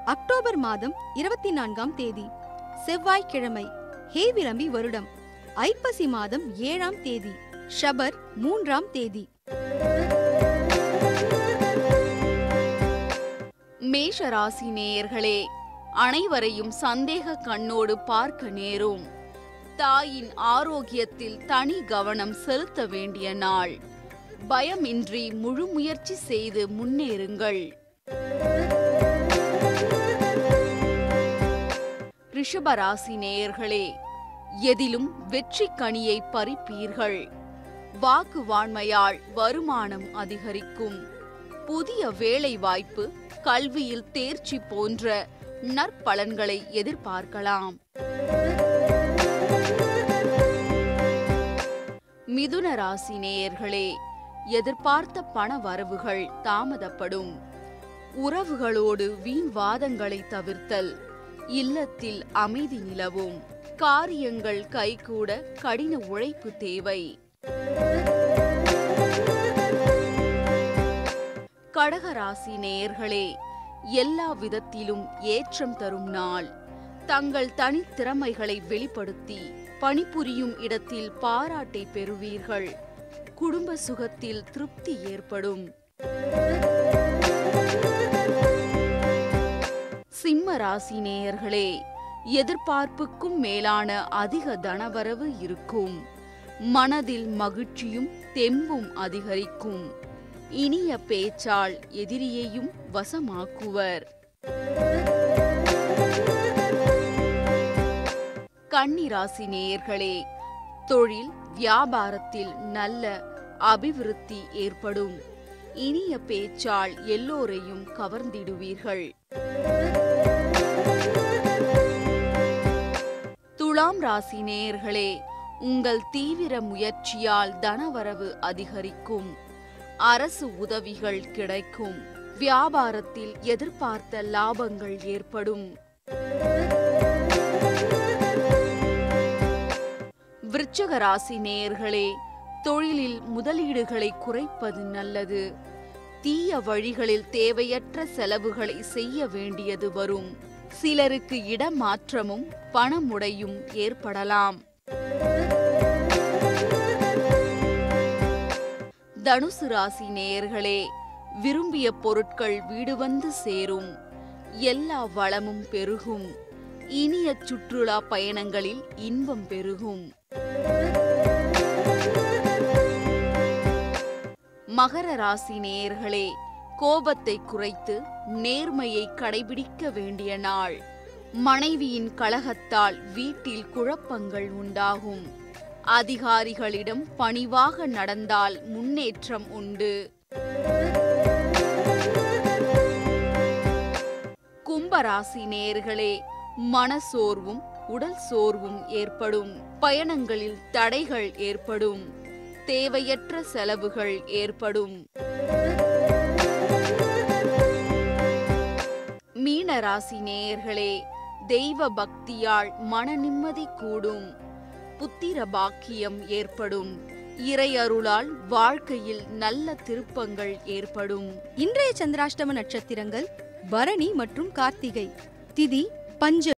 October மாதம் இருபத்தி நான்காம் தேதி செவ்வாய்க்கிழமை ஹேவிளம்பி வருடம் ஐப்பசி மாதம் ஏழாம் தேதி ஷபர் மூன்றாம் தேதி மேஷ ராசி நேயர்களே அனைவரையும் சந்தேக கண்ணோடு பார்க்க நேரும் தாயின் ஆரோக்கியத்தில் தனி கவனம் செலுத்த வேண்டிய நாள் பயமின்றி முழு முயற்சி செய்து முன்னேறுங்கள் ரிஷபராசி நேயர்களே எதிலும் வெற்றி கனியை பறிப்பீர்கள் வாக்கு வாண்மையால் வருமானம் அதிகரிக்கும் புதிய வேலை வாய்ப்பு கல்வியில் தேர்ச்சி போன்ற நற்பலன்களை எதிர்பார்க்கலாம் மிதுன ராசி நேயர்களே எதிர்பார்த்த பண வரவுகள் தாமதப்படும் உறவுகளோடு வீண் வாதங்களை தவிர்த்தல் இல்லத்தில் அமைதி நிலவும் காரியங்கள் கைகூட கடின உழைப்பு தேவை கடகராசி நேயர்களே எல்லா விதத்திலும் ஏற்றம் தரும் நாள் தங்கள் தனித்திறமைகளை வெளிப்படுத்தி பணிபுரியும் இடத்தில் பாராட்டை பெறுவீர்கள் குடும்ப சுகத்தில் திருப்தி ஏற்படும் சிம்ம ராசி நேயர்களே எதிர்பார்ப்புக்கும் மேலான அதிக தனவரவு இருக்கும் மனதில் மகிழ்ச்சியும் தெம்பும் அதிகரிக்கும் இனிய பேச்சால் எதிரியையும் வசமாக்குவர் கன்னிராசி நேயர்களே தொழில் வியாபாரத்தில் நல்ல அபிவிருத்தி ஏற்படும் இனிய பேச்சால் எல்லோரையும் கவர்ந்திடுவீர்கள் துலாம் ராசி நேயர்களே உங்கள் தீவிர முயற்சியால் தனவரவு அதிகரிக்கும் அரசு உதவிகள் கிடைக்கும் வியாபாரத்தில் எதிர்பார்த்த லாபங்கள் ஏற்படும் விருச்சக ராசி நேயர்களே தொழிலில் முதலீடுகளை குறைப்பது நல்லது தீய வழிகளில் தேவையற்ற செலவுகளை செய்ய வேண்டியது வரும் சிலருக்கு இடமாற்றமும் பணமுடையும் ஏற்படலாம் தனுசு ராசி நேயர்களே விரும்பிய பொருட்கள் வீடு வந்து சேரும் எல்லா வளமும் பெருகும் இனிய சுற்றுலா பயணங்களில் இன்பம் பெருகும் மகர ராசி நேயர்களே கோபத்தை குறைத்து நேர்மையை கடைபிடிக்க வேண்டிய நாள் மனைவியின் கலகத்தால் வீட்டில் குழப்பங்கள் உண்டாகும் அதிகாரிகளிடம் பணிவாக நடந்தால் முன்னேற்றம் உண்டு கும்பராசி நேயர்களே மனசோர்வும் உடல் சோர்வும் ஏற்படும் பயணங்களில் தடைகள் ஏற்படும் தேவையற்ற செலவுகள் ஏற்படும் மீன ராசி நேயர்களே தெய்வ பக்தியால் மன நிம்மதி கூடும் புத்திர பாக்கியம் ஏற்படும் இறையருளால் வாழ்க்கையில் நல்ல திருப்பங்கள் ஏற்படும் இன்றைய சந்திராஷ்டம நட்சத்திரங்கள் பரணி மற்றும் கார்த்திகை திதி பஞ்ச